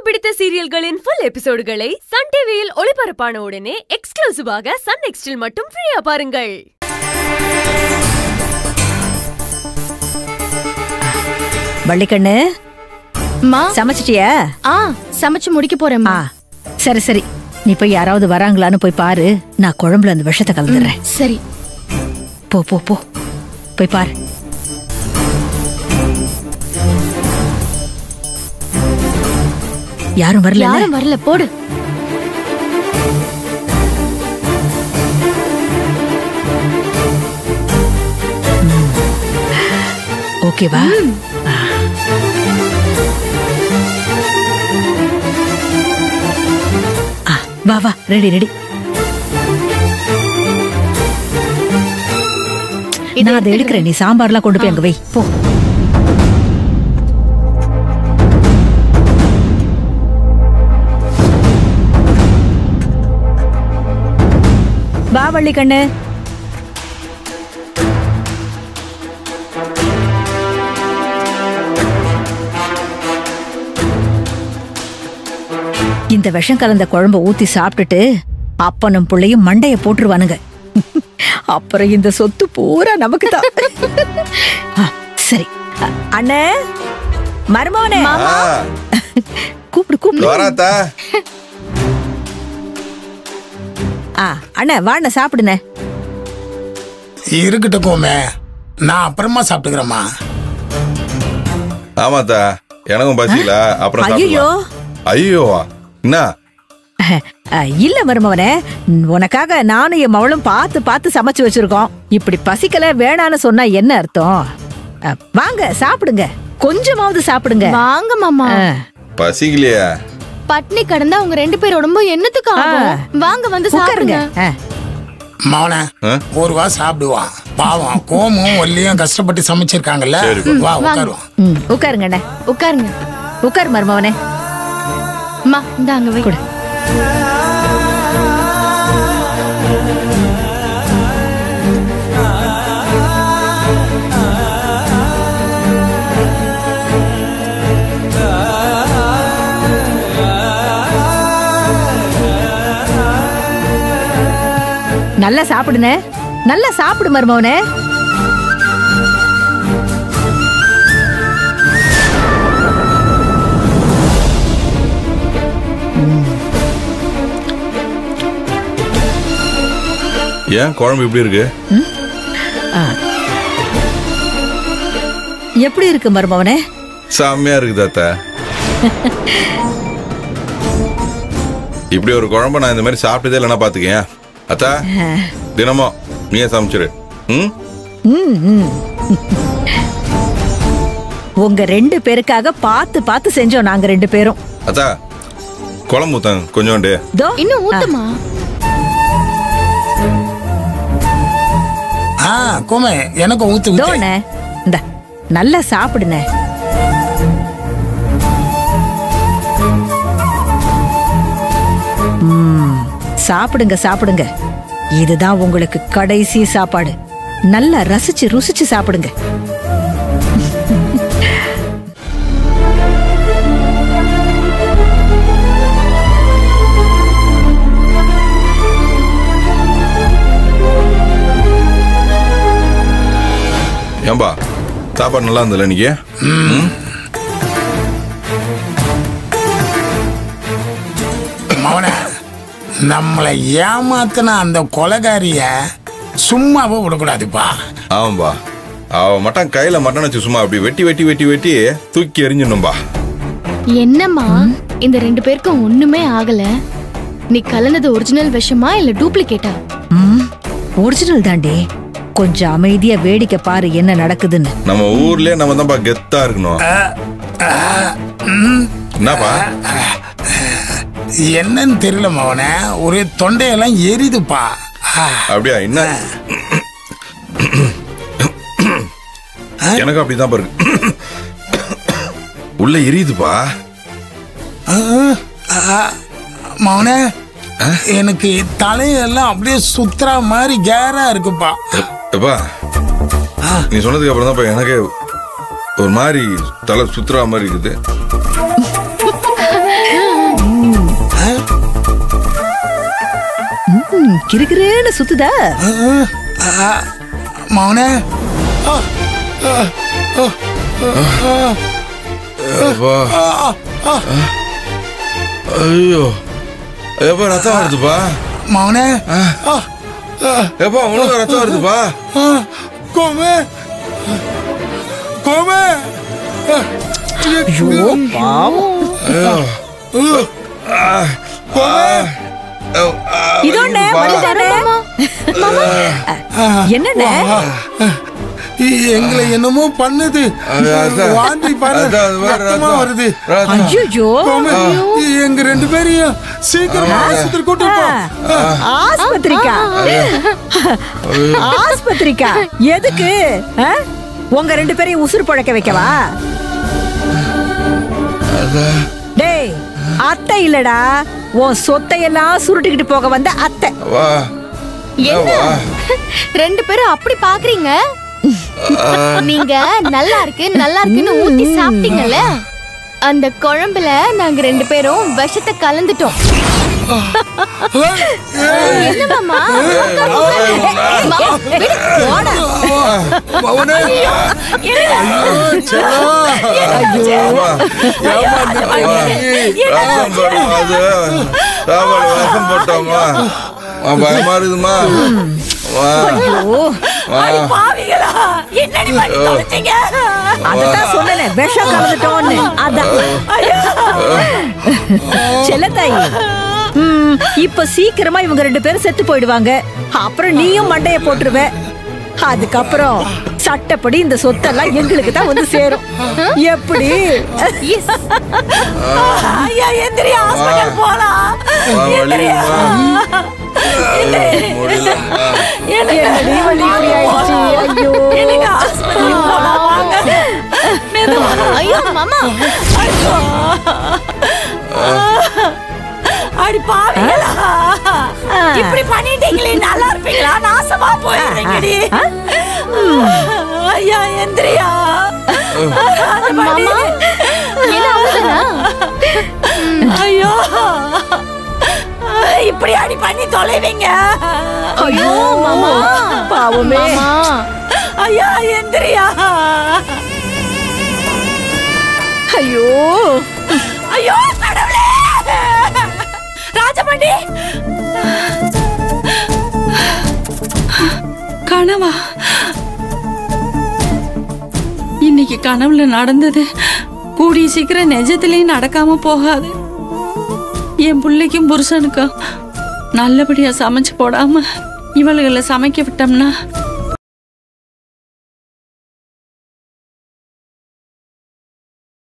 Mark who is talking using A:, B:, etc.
A: பிடித்த சீரியல்களின் full எபிசோடுகளை Sun டிவியில் ஒளிபரப்பான உடனே எக்ஸ்க்ளூசிவாக சன் நெக்ஸ்டில் மட்டும் ஃப்ரீயா பாருங்கள்
B: வள்ளிக்கண்ணு
C: மா
B: சமைச்சிட்டியா
C: ஆ சமைச்சு முடிக்க போறேம்மா
B: ஆ சரி சரி நீ போய் யாராவது வராங்களான்னு போய் பாரு நான் குழம்புல அந்த விஷத்தை கலந்துடுறேன்
C: சரி
B: போ போ போ போய் பாரு யாரும் வரல
C: யாரும் வரல போடு
B: ஓகேவா ஆ, வா வா ரெடி ரெடி நான் அதை எடுக்கிறேன் நீ சாம்பார்லாம் கொண்டு போய் அங்க வை போ வா வள்ளி கண்ணு இந்த விஷம் கலந்த குழம்ப ஊத்தி சாப்பிட்டுட்டு அப்பனும் புள்ளையும் மண்டைய போட்டுருவானுங்க அப்புறம் இந்த சொத்து பூரா நமக்கு தான் சரி அ- அண்ணே மருமோனே
D: ஆ,
B: கூப்பிடு கூப்பிடு
D: வராத்தா
B: ஆ அண்ணே வாண்ண சாப்பிடுனே
E: இருக்கட்டும் கோமே நான் அப்புறமா சாப்பிட்டுக்கிறேம்மா
D: ஆமாத்தா எனக்கும் பசிக்கல அப்புறம்
B: ஐயோ
D: சாப்பிடலாம் ஐயோவா என்ன
B: இல்ல மருமவனே உனக்காக நானும் என் மவளும் பார்த்து பார்த்து சமைச்சு வச்சிருக்கோம் இப்படி பசிக்கல வேணான்னு சொன்னா என்ன அர்த்தம் அ, வாங்க சாப்பிடுங்க கொஞ்சமாவது சாப்பிடுங்க
C: வாங்க மாமா
B: ஆ.
D: பசிக்கலையா
C: பட்னி கடந்தா உங்க ரெண்டு பேர் உடம்பு என்னத்துக்கு ஆகும் வாங்க வந்து
B: உட்காருங்க
C: சாப்பிடுங்க
B: ஆ.
E: மவனே
D: ஆ?
E: ஒரு வா சாப்பிடுவான் பாவம் கோமும் ஒல்லியும் கஷ்டப்பட்டு சமைச்சிருக்காங்கல்ல
D: சரி.
E: வா உட்காருவான்
B: ம், உட்காருங்க அண்ணே
C: உட்காருங்க
B: உட்காரு மருமவனே
C: அம்மா இந்த அங்க வை
B: கொடு. நல்லா சாப்பிடுனே நல்லா சாப்பிடு மருமவனே
D: ஏன் குழம்பு இப்படி இருக்கு
B: எப்படி இருக்கு மருமவனே
D: செம்மையா இருக்குது அத்தா இப்படி ஒரு குழம்பு நான் இந்த மாதிரி சாப்பிட்டதே இல்லைன்னா பாத்துக்கேன் அத்தா தினமும் நீயே சமைச்சிரு ம்
B: ம், ம். உங்க ரெண்டு பேருக்காக பார்த்து பார்த்து செஞ்சோம் நாங்க ரெண்டு பேரும்
D: அத்தா குழம்பு ஊத்தங்க கொஞ்சோண்டு
B: தோ
C: இன்னும் ஊத்துமா
E: ஆ கோமே எனக்கு ஊத்து ஊத்து
B: தோண்ணே இந்த நல்லா சாப்பிடுனே ம், சாப்பிடுங்க சாப்பிடுங்க இதுதான் உங்களுக்கு கடைசி சாப்பாடு நல்லா ரசிச்சு ருசிச்சு சாப்பிடுங்க
D: ஏன்பா சாப்பாடு நல்லா இருந்ததுல இன்னைக்கு
E: மவனே நம்மளை ஏமாத்தின அந்த கொலைகாரிய சும்மாவே விடக்கூடாதுப்பா
D: ஆமாம்பா அவ மட்டன் கையில மட்டன் வச்சு சும்மா அப்படி வெட்டி வெட்டி வெட்டி வெட்டி தூக்கி எறிஞ்சிடணும்பா
C: என்னம்மா இந்த ரெண்டு பேருக்கும் ஒண்ணுமே ஆகல நீ கலந்தது ஒரிஜினல் விஷமா இல்ல டூப்ளிகேட்டா
B: ஒரிஜினல் தாண்டி கொஞ்சம் அமைதியா வேடிக்கை பாரு என்ன நடக்குதுன்னு
D: நம்ம ஊர்லயே நம்ம தான்ப்பா கெத்தா இருக்கணும் என்னப்பா
E: என்னன்னு தெரியல மவனே ஒரே தொண்டையெல்லாம் எரியுதுப்பா ஆ,
D: அப்படியா என்ன எனக்கு அப்படிதான் பாரு உள்ள எரியுதுப்பா
E: ஆ, ஆ, மவனே எனக்கு தலையெல்லாம் அப்படியே சுத்துற மாதிரி கேரா இருக்குப்பா
D: எப்பா நீ சொன்னதுக்கு அப்புறம் தான் எனக்கு ஒரு மாதிரி தலை சுத்துறா மாதிரி இருக்குது
B: கிறுகிறுன்னு சுத்துதா
E: மௌனே
D: அப்பா. ஐயோ எப்பா ரத்தம் வருதுப்பா
E: மௌனே
D: எப்பா உனக்கு ரத்தம் வருதுப்பா
E: கோமே கோமே
B: ஐயோ பாவம் இதோண்ணே வந்துட்டானே என்னண்ணே
E: எங்களை என்னமோ பண்ணுது
D: அதான்.
E: வாந்தி பண்ண
D: அதான், அது வேற
E: ரத்தமா
D: ரத்தம்.
E: வருது
D: ரத்தம்.
B: ஐயோ
E: கோமே, எங்க ரெண்டு பேரையும் சீக்கிரமா ஆஸ்பத்திரி கூட்டு போ
B: ஆஸ்பத்திரிக்கா ஆஸ்பத்திரிக்கா எதுக்கு ஆ? உங்க ரெண்டு பேரையும் உசுறு பழக்க வைக்கவா டேய் அத்தை இல்லடா உன் சொத்தையெல்லாம் சுருட்டிக்கிட்டு போக வந்த அத்தை
D: வா
C: என்ன ரெண்டு பேரும் அப்படி பாக்குறீங்க நீங்க நல்லா இருக்கு நல்லா இருக்குன்னு ஊத்தி சாப்பிட்டீங்கல்ல அந்த குழம்புல நாங்க ரெண்டு பேரும் விஷத்தை கலந்துட்டோம் என்ன மாமா மாமா, விடு.
B: போடா.
D: மௌனே ரத்தம் போடும் அது சாப்பாடு விஷம் போட்டோமா பயமா இருக்குதுமா வா
B: ஐயோ அதத்தான் சொன்னேன் விஷம் கலந்துட்டோன்னு அதான் செல்லத்தாயி ம், இப்ப சீக்கிரமா இவங்க ரெண்டு பேரும் செத்து போயிடுவாங்க அப்புறம் நீயும் மண்டைய போட்டுருவ அதுக்கப்புறம் சட்டப்படி இந்த சொத்தெல்லாம் எங்களுக்கு தான் வந்து சேரும் எப்படி
C: Yes.
B: ஐயா எந்திரியா ஹாஸ்பிடல் போலாம்
D: வா வலிக்குதுமா முடியலம்மா
B: என்னடி வலி இப்படி ஆயிடுச்சு ஐயோ
C: ஐயோ மாமா
F: அடி பாவிங்களா இப்படி பண்ணிட்டீங்களே நல்லா இருப்பீங்களா நாசமா போயிடுறீங்கடி ஐயா எந்திரியா
C: மாமா என்ன அவ்வளவுதானா
F: ஐயோ இப்படி அடி பண்ணி தொலைவீங்க
B: ஐயோ மாமா பாவமே
C: மாமா
F: ஐயா எந்திரியா
B: ஐயோ
F: ஐயோ கடவுளே ராஜமணி
G: கனவா இன்னைக்கு கனவுல நடந்தது கூடிய சீக்கிரம் நிஜத்திலையும் நடக்காம போகாது என் பிள்ளைக்கும் புருஷனுக்கும் நல்லபடியா சமைச்சு போடாம இவளுகளை சமைக்க விட்டோம்னா